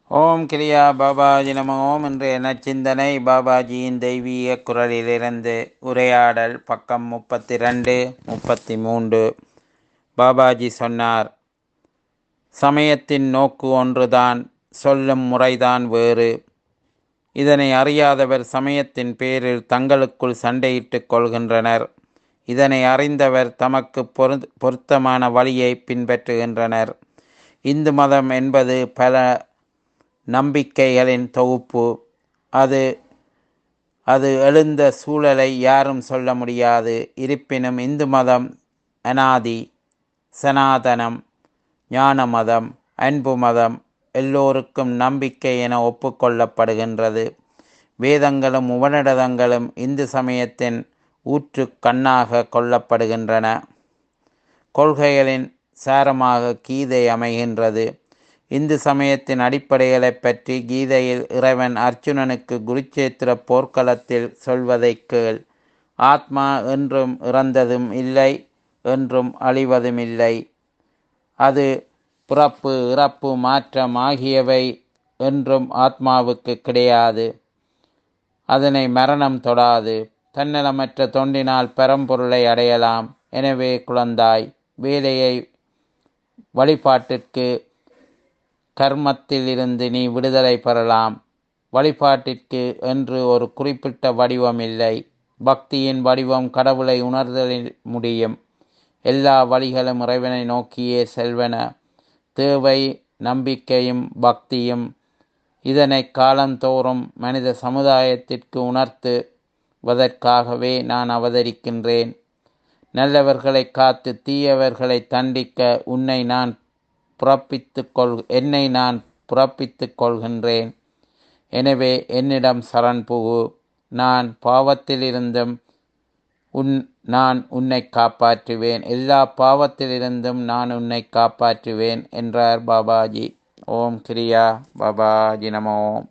ஓம் கிரியா பாபாஜி நம ஓம் இன்றைய நச்சிந்தனை பாபாஜியின் தெய்வீக குரலிலிருந்து உரையாடல் பக்கம் முப்பத்தி ரெண்டு முப்பத்தி மூன்று பாபாஜி சொன்னார் சமயத்தின் நோக்கு ஒன்றுதான் சொல்லும் முறைதான் வேறு இதனை அறியாதவர் சமயத்தின் பேரில் தங்களுக்குள் சண்டையிட்டுக் கொள்கின்றனர் இதனை அறிந்தவர் தமக்கு பொரு பொருத்தமான வழியை பின்பற்றுகின்றனர் இந்து மதம் என்பது பல நம்பிக்கைகளின் தொகுப்பு அது அது எழுந்த சூழலை யாரும் சொல்ல முடியாது இருப்பினும் இந்து மதம் அனாதி சனாதனம் ஞான மதம் அன்பு மதம் எல்லோருக்கும் நம்பிக்கை என ஒப்புக்கொள்ளப்படுகின்றது வேதங்களும் உபநிடதங்களும் இந்து சமயத்தின் ஊற்று கண்ணாக கொள்ளப்படுகின்றன கொள்கைகளின் சாரமாக கீதை அமைகின்றது இந்து சமயத்தின் அடிப்படைகளை பற்றி கீதையில் இறைவன் அர்ஜுனனுக்கு குருச்சேத்திர போர்க்களத்தில் சொல்வதை கேள் ஆத்மா என்றும் இறந்ததும் இல்லை என்றும் அழிவதும் இல்லை அது பிறப்பு இறப்பு மாற்றம் ஆகியவை என்றும் ஆத்மாவுக்கு கிடையாது அதனை மரணம் தொடாது தன்னலமற்ற தொண்டினால் பரம்பொருளை அடையலாம் எனவே குழந்தாய் வேலையை வழிபாட்டிற்கு கர்மத்தில் இருந்து நீ விடுதலை பெறலாம் வழிபாட்டிற்கு என்று ஒரு குறிப்பிட்ட வடிவம் இல்லை பக்தியின் வடிவம் கடவுளை உணர்தலில் முடியும் எல்லா வழிகளும் இறைவனை நோக்கியே செல்வன தேவை நம்பிக்கையும் பக்தியும் இதனை காலந்தோறும் மனித சமுதாயத்திற்கு உணர்த்துவதற்காகவே நான் அவதரிக்கின்றேன் நல்லவர்களை காத்து தீயவர்களை தண்டிக்க உன்னை நான் புறப்பித்துக் கொள் என்னை நான் புறப்பித்துக் கொள்கின்றேன் எனவே என்னிடம் சரண் புகு நான் பாவத்திலிருந்தும் உன் நான் உன்னை காப்பாற்றுவேன் எல்லா பாவத்திலிருந்தும் நான் உன்னை காப்பாற்றுவேன் என்றார் பாபாஜி ஓம் கிரியா பாபாஜி நமோ